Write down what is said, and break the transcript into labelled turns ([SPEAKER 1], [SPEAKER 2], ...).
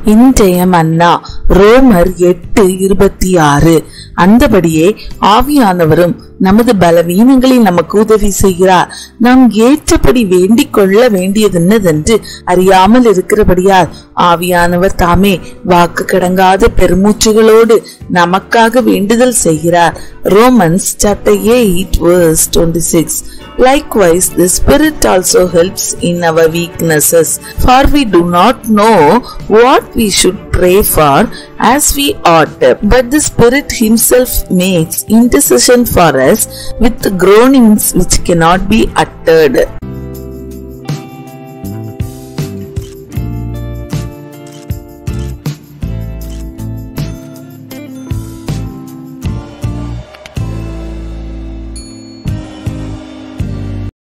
[SPEAKER 1] இன்றைய மன்னா ரோமர் எட்டு இருபத்தி ஆறு அந்தபடியே ஆவியானவரும் நமது பலவீனங்களில் நமக்கு உதவி செய்கிறார் நாம் ஏற்றபடி வேண்டிக் கொள்ள வேண்டியதென்னதென்று அறியாமல் இருக்கிறபடியால் ஆவியானவர் தாமே வாக்கு கடங்காத பெருமூச்சுகளோடு நமக்காக வேண்டுதல் செய்கிறார் Romans chapter eight verse 26 Likewise, the Spirit also helps in our weaknesses, for we do not know what we should pray for as we ought, but the Spirit Himself makes intercession for us with groanings which cannot be uttered.